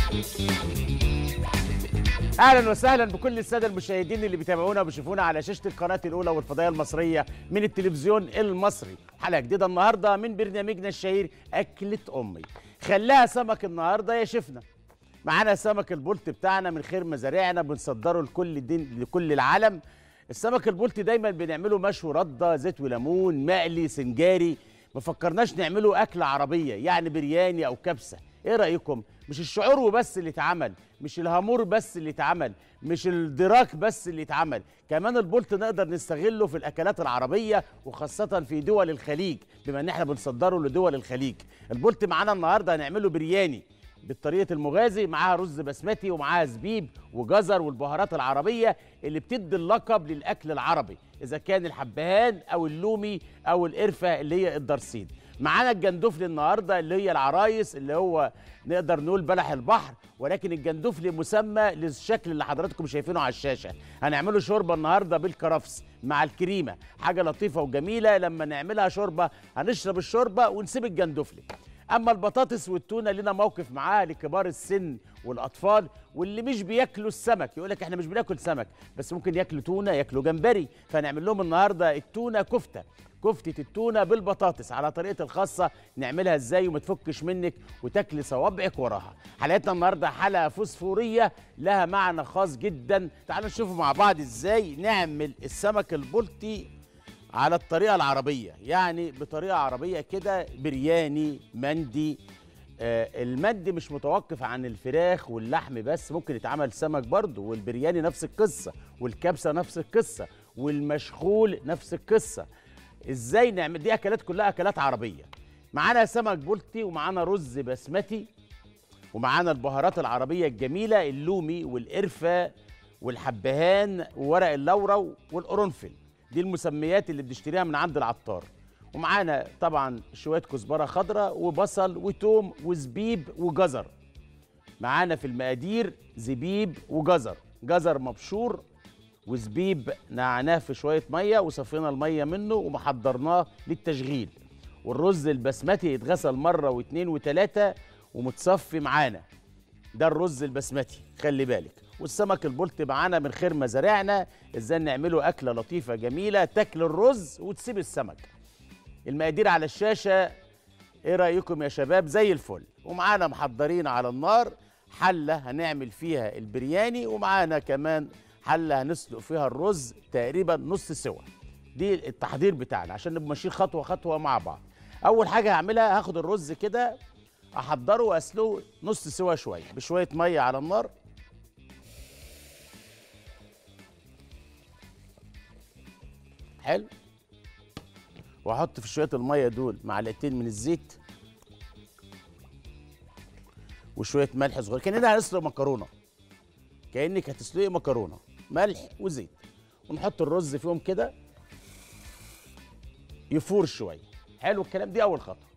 اهلا وسهلا بكل الساده المشاهدين اللي بيتابعونا وبيشوفونا على شاشه القناه الاولى والفضائيه المصريه من التلفزيون المصري حلقه جديده النهارده من برنامجنا الشهير اكله امي خلاها سمك النهارده يا شفنا معانا سمك البلط بتاعنا من خير مزارعنا بنصدره لكل الدين لكل العالم السمك البلطي دايما بنعمله مشوي رده زيت وليمون مقلي سنجاري ما فكرناش نعمله اكله عربيه يعني برياني او كبسه ايه رايكم مش الشعور وبس اللي اتعمل مش الهامور بس اللي اتعمل مش الدراك بس اللي اتعمل كمان البولت نقدر نستغله في الاكلات العربيه وخاصه في دول الخليج بما ان احنا بنصدره لدول الخليج البولت معانا النهارده هنعمله برياني بالطريقه المغازي معاها رز بسمتي ومعاها زبيب وجزر والبهارات العربيه اللي بتدي اللقب للاكل العربي اذا كان الحبهان او اللومي او القرفه اللي هي الدرسين معانا الجندفلي النهارده اللي هي العرايس اللي هو نقدر نقول بلح البحر ولكن الجندفلي مسمى للشكل اللي حضراتكم شايفينه على الشاشه هنعمله شوربه النهارده بالكرفس مع الكريمه حاجه لطيفه وجميله لما نعملها شوربه هنشرب الشوربه ونسيب الجندفلي اما البطاطس والتونه لنا موقف معاها لكبار السن والاطفال واللي مش بياكلوا السمك يقول لك احنا مش بناكل سمك بس ممكن ياكلوا تونه ياكلوا جمبري فنعمل لهم النهارده التونه كفته كفتة التونة بالبطاطس على طريقة الخاصة نعملها ازاي وما تفكش منك وتاكلي صوابعك وراها حلقتنا النهاردة حلقة فوسفورية لها معنى خاص جدا تعالوا نشوفوا مع بعض ازاي نعمل السمك البلطي على الطريقة العربية يعني بطريقة عربية كده برياني مندي آه المندي مش متوقف عن الفراخ واللحم بس ممكن يتعمل سمك برضه والبرياني نفس القصة والكبسة نفس القصة والمشخول نفس القصة ازاي نعمل دي اكلات كلها اكلات عربيه معانا سمك بلطي ومعانا رز بسمتي ومعانا البهارات العربيه الجميله اللومي والقرفه والحبهان وورق اللورا والقرنفل دي المسميات اللي بنشتريها من عند العطار ومعانا طبعا شويه كزبره خضراء وبصل وتوم وزبيب وجزر معانا في المقادير زبيب وجزر جزر مبشور وزبيب نعناه في شويه ميه وصفينا الميه منه ومحضرناه للتشغيل والرز البسمتي يتغسل مره واثنين وثلاثه ومتصفي معانا ده الرز البسمتي خلي بالك والسمك البلطي معانا من خير مزارعنا ازاي نعمله اكله لطيفه جميله تاكل الرز وتسيب السمك المقادير على الشاشه ايه رايكم يا شباب زي الفل ومعانا محضرين على النار حله هنعمل فيها البرياني ومعانا كمان حله هنسلق فيها الرز تقريبا نص سوا دي التحضير بتاعنا عشان نبقى ماشيين خطوه خطوه مع بعض اول حاجه هعملها هاخد الرز كده احضره واسلقه نص سوا شويه بشويه ميه على النار حلو واحط في شويه الميه دول معلقتين من الزيت وشويه ملح صغير كاننا هنسلق مكرونه كانك هتسلقي مكرونه ملح وزيت ونحط الرز فيهم كده يفور شويه حلو الكلام دي اول خطوه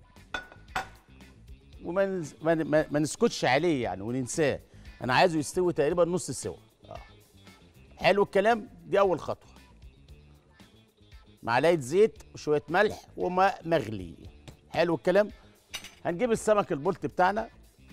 وما نز... ما, ما... ما نسكتش عليه يعني وننساه انا عايزه يستوي تقريبا نص سوا آه. حلو الكلام دي اول خطوه معلقه زيت وشويه ملح وماء مغلي حلو الكلام هنجيب السمك البلط بتاعنا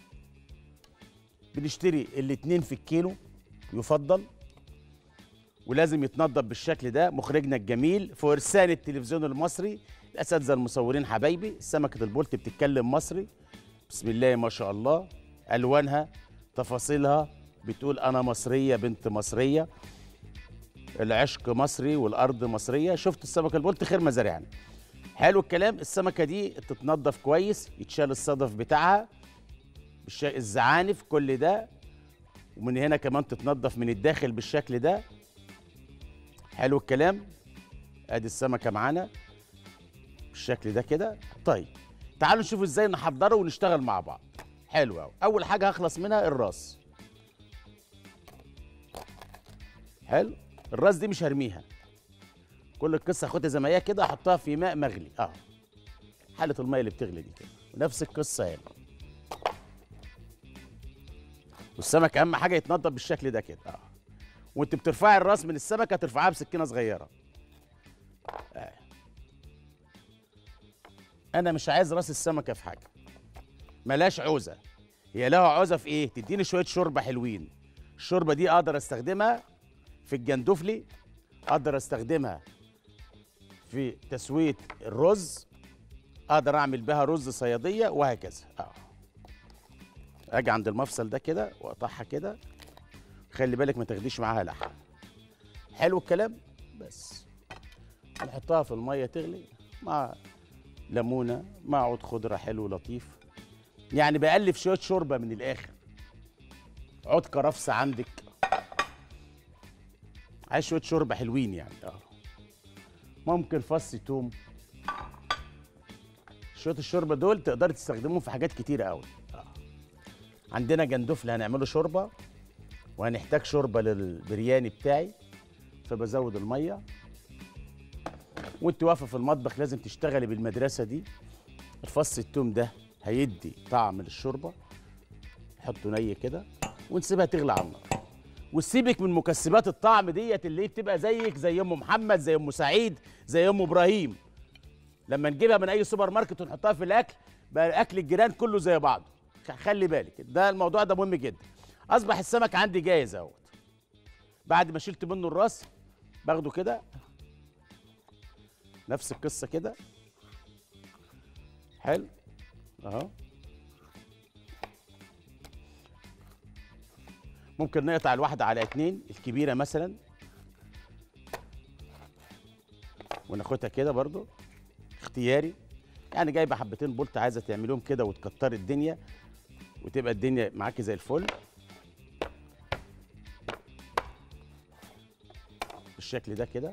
بنشتري الاتنين في الكيلو يفضل ولازم يتنضف بالشكل ده مخرجنا الجميل فرسان التلفزيون المصري الاساتذه المصورين حبايبي سمكه البولت بتتكلم مصري بسم الله ما شاء الله الوانها تفاصيلها بتقول انا مصريه بنت مصريه العشق مصري والارض مصريه شفت السمكه البولت خير مزارعنا حلو الكلام السمكه دي تتنضف كويس يتشال الصدف بتاعها الزعانف كل ده ومن هنا كمان تتنضف من الداخل بالشكل ده حلو الكلام ادي السمكه معانا بالشكل ده كده طيب تعالوا نشوف ازاي نحضره ونشتغل مع بعض حلو قوي اول حاجه هخلص منها الراس حلو الراس دي مش هرميها كل القصه اخدها زي ما هي كده احطها في ماء مغلي اه حاله الميه اللي بتغلي دي كده ونفس القصه هنا والسمك اهم حاجه يتنضف بالشكل ده كده اه وانت بترفعي الراس من السمكه ترفعها بسكينه صغيره آه. انا مش عايز راس السمكه في حاجه ملاش عوزه هي لها عوزه في ايه تديني شويه شوربه حلوين الشوربه دي اقدر استخدمها في الجندفلي اقدر استخدمها في تسويه الرز اقدر اعمل بها رز صياديه وهكذا اه اجي عند المفصل ده كده واقطعها كده خلي بالك ما تاخديش معاها لحم حلو الكلام بس نحطها في الميه تغلي مع ليمونه مع عود خضره حلو لطيف يعني بقلب شويه شوربه من الاخر عود كرفس عندك عايز شويه شوربه حلوين يعني اه ممكن فص توم شويه الشوربه دول تقدري تستخدموهم في حاجات كتيره قوي آه. عندنا جندفل هنعمله شوربه وهنحتاج شوربه للبرياني بتاعي فبزود الميه وانت واقفه في المطبخ لازم تشتغلي بالمدرسه دي الفص التوم ده هيدي طعم للشوربه حطه ني كده ونسيبها تغلى على النار وسيبك من مكسبات الطعم ديت اللي بتبقى زيك زي ام محمد زي ام سعيد زي ام ابراهيم لما نجيبها من اي سوبر ماركت ونحطها في الاكل بقى اكل الجيران كله زي بعضه خلي بالك ده الموضوع ده مهم جدا اصبح السمك عندي جاهز اهوت بعد ما شلت منه الراس باخده كده نفس القصه كده حلو اهو ممكن نقطع الواحده على اتنين الكبيره مثلا وناخدها كده برضو اختياري يعني جايبه حبتين بولت عايزه تعمليهم كده وتكتري الدنيا وتبقى الدنيا معاكي زي الفل بالشكل ده كده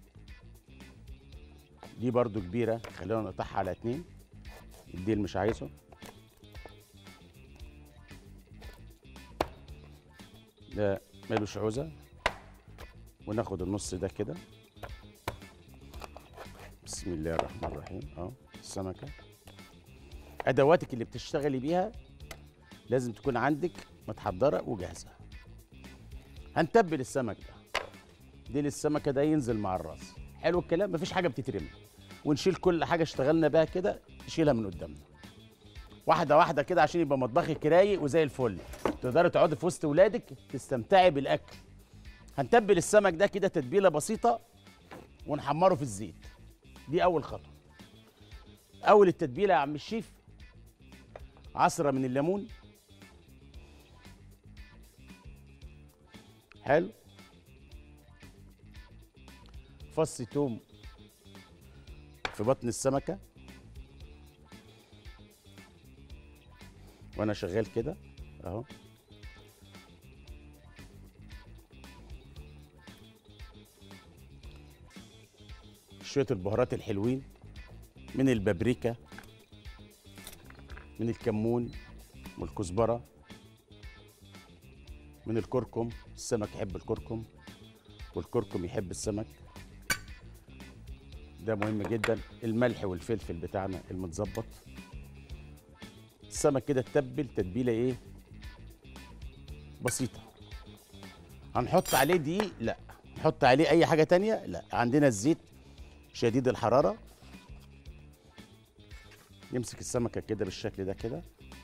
دي برضو كبيره خلينا نقطعها على اتنين الديل مش عايزه ده ملوش عوزه وناخد النص ده كده بسم الله الرحمن الرحيم اه السمكه ادواتك اللي بتشتغلي بيها لازم تكون عندك متحضره وجاهزه هنتبل السمك ده ديل السمكه ده ينزل مع الراس حلو الكلام مفيش حاجه بتترمي ونشيل كل حاجه اشتغلنا بيها كده نشيلها من قدامنا واحده واحده كده عشان يبقى مطبخك رايق وزي الفل تقدري تقعدي في وسط ولادك تستمتعي بالاكل هنتبل السمك ده كده تتبيله بسيطه ونحمره في الزيت دي اول خطوه اول التتبيله يا عم الشيف عصره من الليمون حلو فص توم في بطن السمكه وانا شغال كده اهو شويه البهارات الحلوين من البابريكا من الكمون والكزبره من الكركم السمك يحب الكركم والكركم يحب السمك ده مهم جدا الملح والفلفل بتاعنا المتظبط السمك كده اتبل تتبيله ايه بسيطه هنحط عليه دقيق لا نحط عليه اي حاجه تانية لا عندنا الزيت شديد الحراره نمسك السمكه كده بالشكل ده كده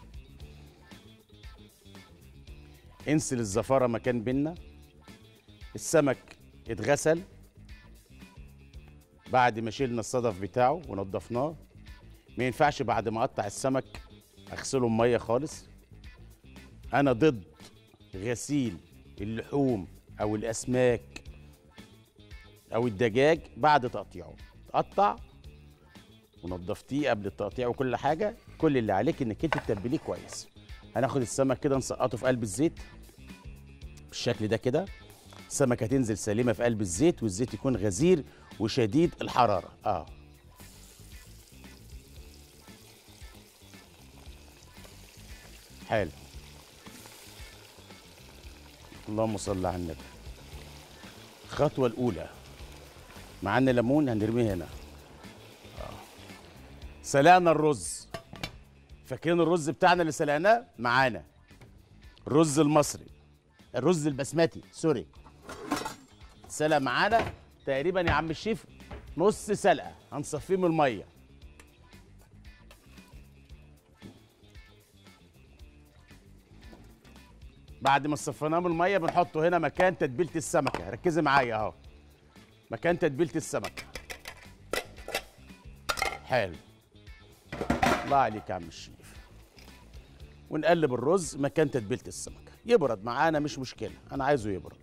انسل الزفاره مكان بينا السمك اتغسل بعد ما شيلنا الصدف بتاعه ونضفناه ما ينفعش بعد ما اقطع السمك اغسله بميه خالص انا ضد غسيل اللحوم او الاسماك او الدجاج بعد تقطيعه تقطع ونضفتيه قبل التقطيع وكل حاجه كل اللي عليك انك انت تتبليه كويس هناخد السمك كده نسقطه في قلب الزيت بالشكل ده كده السمكه تنزل سليمه في قلب الزيت والزيت يكون غزير وشديد الحراره اه حلو اللهم صل على النبي الخطوه الاولى معانا ليمون هنرميه هنا آه. سلقنا الرز فاكرين الرز بتاعنا اللي سلقناه معانا الرز المصري الرز البسمتي سوري سلق معانا تقريبا يا عم الشيف نص سلقه هنصفيه من الميه بعد ما صفيناه من الميه بنحطه هنا مكان تتبيله السمكه ركزي معايا اهو مكان تتبيله السمكه حلو الله عليك يا عم الشيف ونقلب الرز مكان تتبيله السمكه يبرد معانا مش مشكله انا عايزه يبرد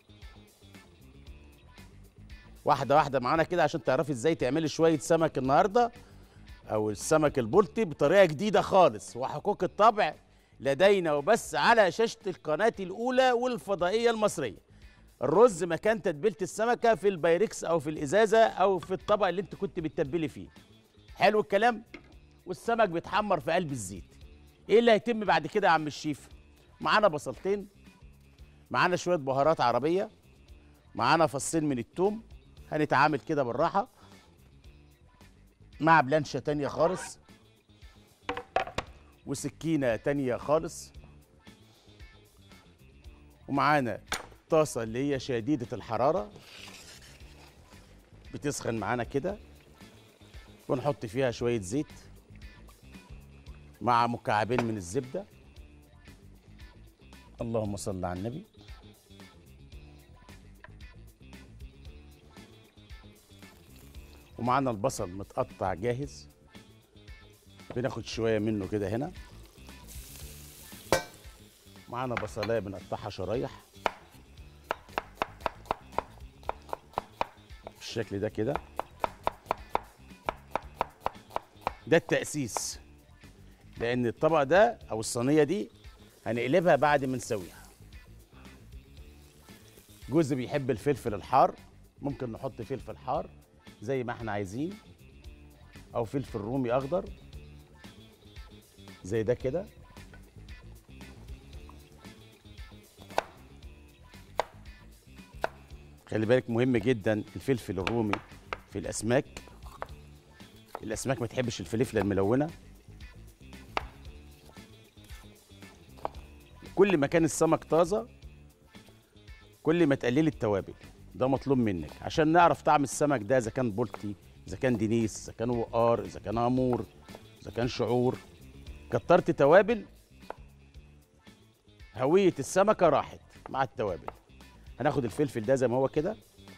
واحده واحده معانا كده عشان تعرفي ازاي تعملي شويه سمك النهارده او السمك البلطي بطريقه جديده خالص وحقوق الطبع لدينا وبس على شاشه القناه الاولى والفضائيه المصريه الرز مكان تتبيله السمكه في البايركس او في الازازه او في الطبق اللي انت كنت بتتبلي فيه حلو الكلام والسمك بيتحمر في قلب الزيت ايه اللي هيتم بعد كده يا عم الشيف معانا بصلتين معانا شويه بهارات عربيه معانا فصين من التوم هنتعامل كده بالراحه مع بلانشة تانية خالص وسكينة تانية خالص ومعانا طاسة اللي هي شديدة الحرارة بتسخن معانا كده ونحط فيها شوية زيت مع مكعبين من الزبدة اللهم صل على النبي ومعانا البصل متقطع جاهز بناخد شويه منه كده هنا معانا بصلايه بنقطعها شرايح بالشكل ده كده ده التأسيس لأن الطبق ده أو الصينية دي هنقلبها بعد ما نسويها جزء بيحب الفلفل الحار ممكن نحط فلفل حار زي ما احنا عايزين او فلفل رومي اخضر زي ده كده خلي بالك مهم جدا الفلفل الرومي في الاسماك الاسماك ما تحبش الفلفله الملونه كل ما كان السمك طازه كل ما تقللي التوابل ده مطلوب منك عشان نعرف طعم السمك ده اذا كان بولتي اذا كان دينيس اذا كان وقار اذا كان امور اذا كان شعور كترت توابل هويه السمكه راحت مع التوابل هناخد الفلفل ده زي ما هو كده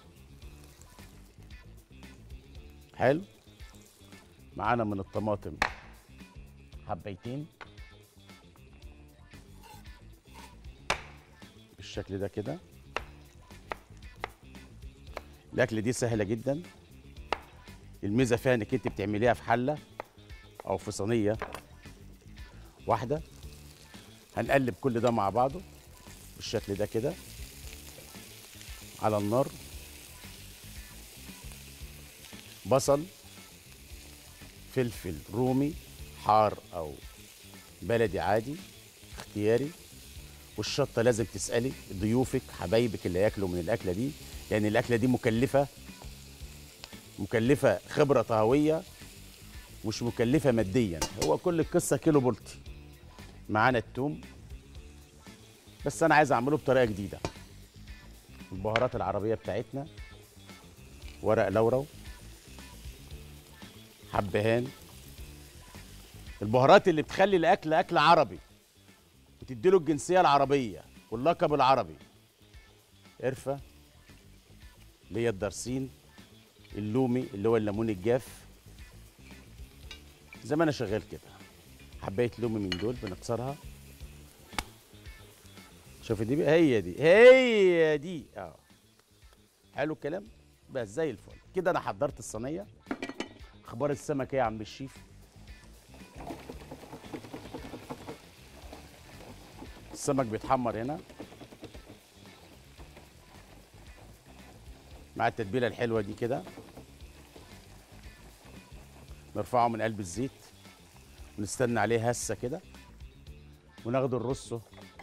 حلو معانا من الطماطم حبيتين بالشكل ده كده الاكل دي سهله جدا الميزه فيها انك انت بتعمليها في حله او في صينيه واحده هنقلب كل ده مع بعضه بالشكل ده كده على النار بصل فلفل رومي حار او بلدي عادي اختياري والشطه لازم تسالي ضيوفك حبايبك اللي ياكلوا من الاكله دي لان الاكله دي مكلفه مكلفه خبره طهويه مش مكلفه ماديا هو كل القصه كيلو بولتي معانا التوم بس انا عايز اعمله بطريقه جديده البهارات العربيه بتاعتنا ورق لورو حبهان البهارات اللي بتخلي الاكل اكل عربي وتديله الجنسيه العربيه واللقب العربي قرفه اللي هي الدرسين اللومي اللي هو الليمون الجاف زي ما انا شغال كده حبايه لومي من دول بنكسرها شوفي دي بقى هي دي هي دي اه حلو الكلام بس زي الفل كده انا حضرت الصينيه اخبار السمك ايه يا عم الشيف السمك بيتحمر هنا مع التتبيله الحلوه دي كده نرفعه من قلب الزيت ونستنى عليه هسه كده وناخد الرصه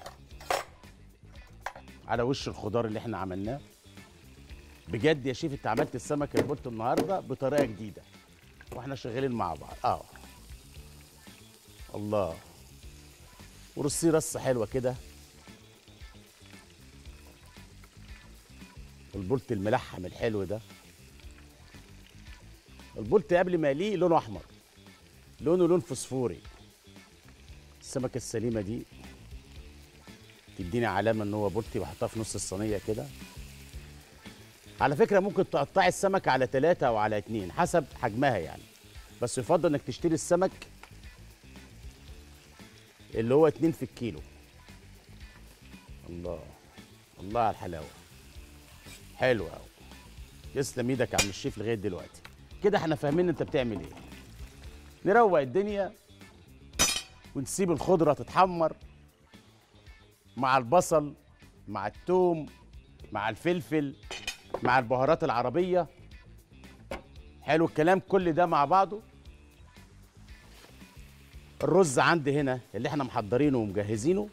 على وش الخضار اللي احنا عملناه بجد يا شيف انت عملت السمك البلط النهارده بطريقه جديده واحنا شغالين مع بعض اه الله ورصيه رصه حلوه كده البولت الملحم الحلو ده البولت قبل ما يليه لونه احمر لونه لون فوسفوري السمكه السليمه دي يديني علامه ان هو بولتي واحطها في نص الصينيه كده على فكره ممكن تقطعي السمك على ثلاثة او على اتنين حسب حجمها يعني بس يفضل انك تشتري السمك اللي هو اتنين في الكيلو الله الله على الحلاوه حلو قوي يسلم ايدك يا عم الشيف لغايه دلوقتي كده احنا فاهمين انت بتعمل ايه نروق الدنيا ونسيب الخضره تتحمر مع البصل مع الثوم مع الفلفل مع البهارات العربيه حلو الكلام كل ده مع بعضه الرز عندي هنا اللي احنا محضرينه ومجهزينه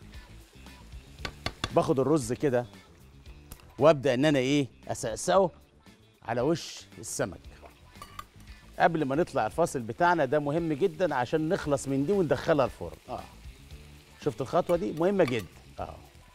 باخد الرز كده وابدا ان انا ايه اسقسقه على وش السمك قبل ما نطلع الفاصل بتاعنا ده مهم جدا عشان نخلص من دي وندخلها الفرن اه شفت الخطوه دي مهمه جدا اه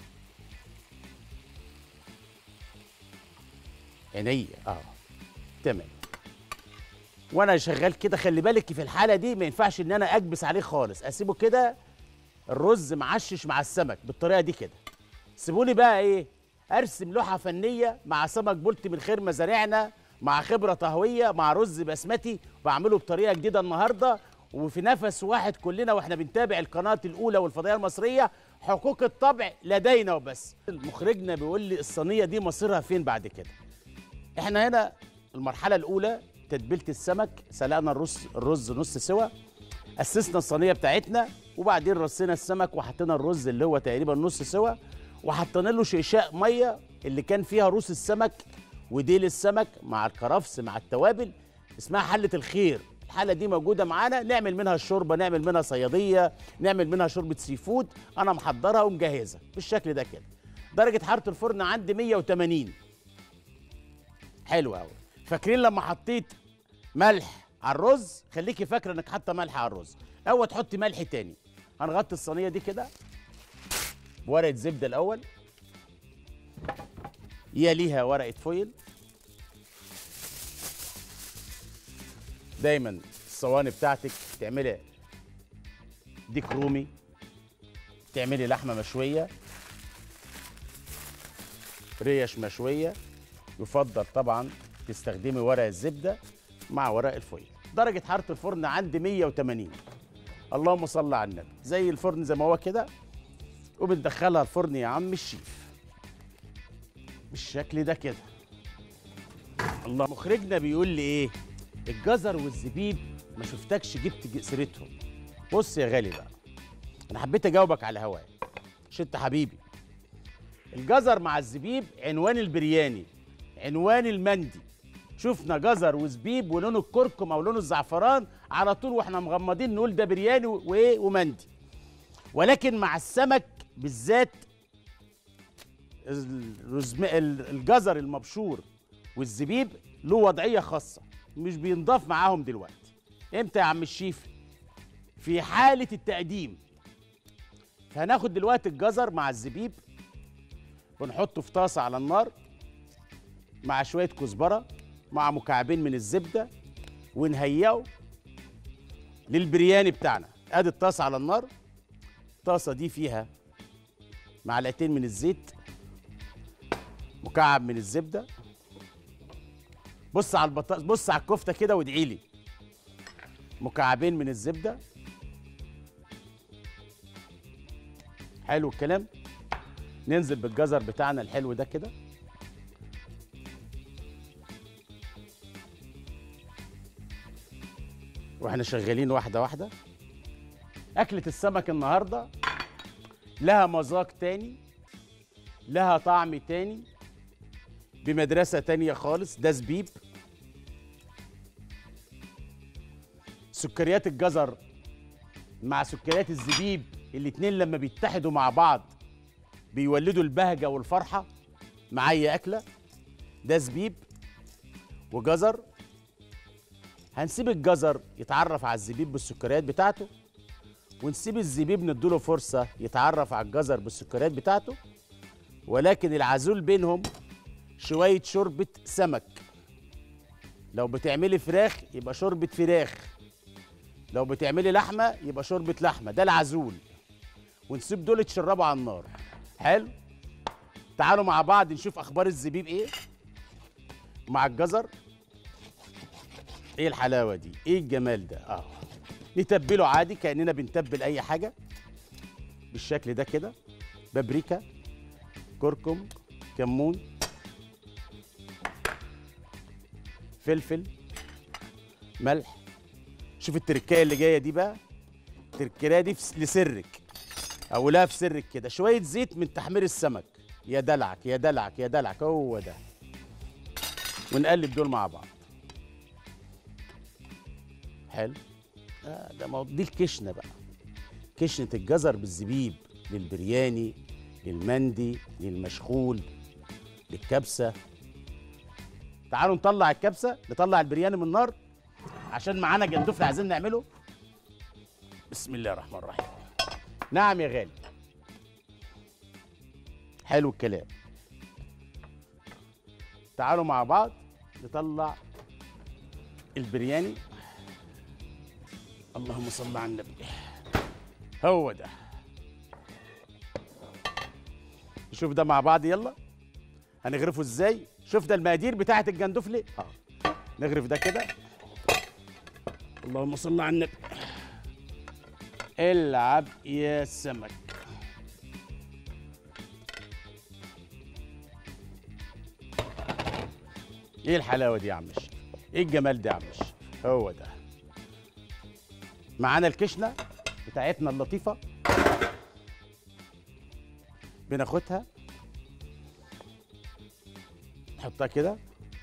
عينيا اه تمام وانا شغال كده خلي بالك في الحاله دي ما ينفعش ان انا اكبس عليه خالص اسيبه كده الرز معشش مع السمك بالطريقه دي كده سيبوني بقى ايه ارسم لوحه فنيه مع سمك بولتي من خير مزارعنا مع خبره طهويه مع رز بسمتي بعمله بطريقه جديده النهارده وفي نفس واحد كلنا واحنا بنتابع القناه الاولى والفضائيه المصريه حقوق الطبع لدينا وبس مخرجنا بيقول لي الصينيه دي مصيرها فين بعد كده احنا هنا المرحله الاولى تتبيله السمك سلقنا الرز الرز نص سوا اسسنا الصينيه بتاعتنا وبعدين رصينا السمك وحطينا الرز اللي هو تقريبا نص سوا وحطينا له شيشاء ميه اللي كان فيها روس السمك وديل السمك مع الكرفس مع التوابل اسمها حله الخير الحله دي موجوده معانا نعمل منها الشوربه نعمل منها صياديه نعمل منها شوربه سي فود انا محضرها ومجهزها بالشكل ده كده درجه حراره الفرن عندي 180 حلو قوي فاكرين لما حطيت ملح على الرز خليكي فاكره انك حاطه ملح على الرز اول تحطي ملح تاني هنغطي الصينيه دي كده بورقه زبده الاول يليها ورقه فويل دايما الصواني بتاعتك تعملي ديك رومي تعملي لحمه مشويه ريش مشويه يفضل طبعا تستخدمي ورق الزبده مع ورق الفويل درجه حراره الفرن عندي 180 اللهم صل على النبي زي الفرن زي ما هو كده وبندخلها الفرن يا عم الشيف بالشكل ده كده الله مخرجنا بيقول لي ايه الجزر والزبيب ما شفتكش جبت سيرتهم بص يا غالي بقى انا حبيت اجاوبك على هواي عشان انت حبيبي الجزر مع الزبيب عنوان البرياني عنوان المندي شفنا جزر وزبيب ولون الكركم او لون الزعفران على طول واحنا مغمضين نقول ده برياني وايه ومندي ولكن مع السمك بالذات الرزم... الجزر المبشور والزبيب له وضعيه خاصه مش بينضاف معاهم دلوقتي امتى يا عم الشيف في حاله التقديم فهناخد دلوقتي الجزر مع الزبيب ونحطه في طاسه على النار مع شويه كزبره مع مكعبين من الزبده ونهيئه للبرياني بتاعنا ادي الطاسه على النار الطاسه دي فيها معلقتين من الزيت مكعب من الزبده بص على البطاطس بص على الكفته كده وادعي لي مكعبين من الزبده حلو الكلام ننزل بالجزر بتاعنا الحلو ده كده واحنا شغالين واحده واحده اكله السمك النهارده لها مذاق تاني لها طعم تاني بمدرسه تانيه خالص ده زبيب سكريات الجزر مع سكريات الزبيب الاتنين لما بيتحدوا مع بعض بيولدوا البهجه والفرحه معايا اكله ده زبيب وجزر هنسيب الجزر يتعرف على الزبيب بالسكريات بتاعته ونسيب الزبيب نديله فرصة يتعرف على الجزر بالسكريات بتاعته ولكن العزول بينهم شوية شوربة سمك لو بتعملي فراخ يبقى شوربة فراخ لو بتعملي لحمة يبقى شوربة لحمة ده العزول ونسيب دول يتشربوا على النار حلو تعالوا مع بعض نشوف اخبار الزبيب ايه مع الجزر ايه الحلاوه دي ايه الجمال ده اه نتبله عادي كاننا بنتبل اي حاجه بالشكل ده كده بابريكا كركم كمون فلفل ملح شوف التركايه اللي جايه دي بقى التركايه دي في- لسرك او لا في سرك كده شويه زيت من تحمير السمك يا دلعك يا دلعك يا دلعك هو ده ونقلب دول مع بعض حلو آه ده مو- دي الكشنه بقى كشنه الجزر بالزبيب للبرياني للمندي للمشخول للكبسه تعالوا نطلع الكبسه نطلع البرياني من النار عشان معانا جندفل عايزين نعمله بسم الله الرحمن الرحيم نعم يا غالي حلو الكلام تعالوا مع بعض نطلع البرياني اللهم صل على النبي هو ده نشوف ده مع بعض يلا هنغرفه ازاي شوف ده المقادير بتاعه الجندفلي اه نغرف ده كده اللهم صل على النبي العب يا سمك ايه الحلاوه دي يا عم الشيخ ايه الجمال ده يا عم الشيخ هو ده معانا الكشنه بتاعتنا اللطيفه بناخدها نحطها كده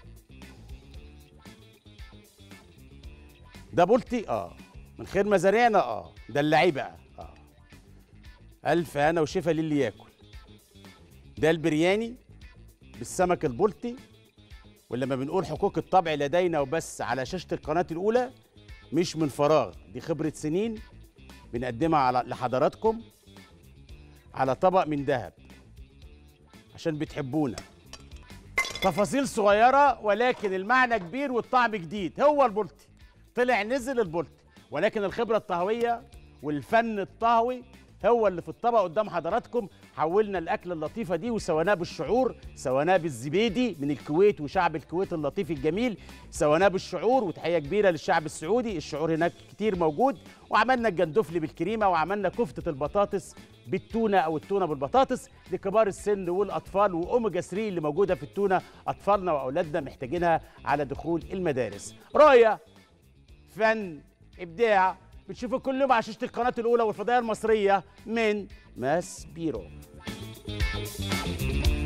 ده بولتي اه من خير مزارعنا اه دلعيه بقى اه الف انا وشفا للي ياكل ده البرياني بالسمك البلطي ولما بنقول حقوق الطبع لدينا وبس على شاشه القناه الاولى مش من فراغ دي خبره سنين بنقدمها على لحضراتكم على طبق من ذهب عشان بتحبونا تفاصيل صغيرة ولكن المعنى كبير والطعم جديد هو البلطي طلع نزل البلطي ولكن الخبرة الطهوية والفن الطهوي هو اللي في الطبق قدام حضراتكم حولنا الأكلة اللطيفة دي وسويناه بالشعور سويناه بالزبيدي من الكويت وشعب الكويت اللطيف الجميل سويناه بالشعور وتحية كبيرة للشعب السعودي الشعور هناك كتير موجود وعملنا الجندفلي بالكريمة وعملنا كفتة البطاطس بالتونة أو التونة بالبطاطس لكبار السن والأطفال وأوميجا 3 اللي موجودة في التونة أطفالنا وأولادنا محتاجينها على دخول المدارس رؤية فن ابداع بتشوفوا كل يوم على شاشه القناه الاولى والفضائيه المصريه من ماس بيرو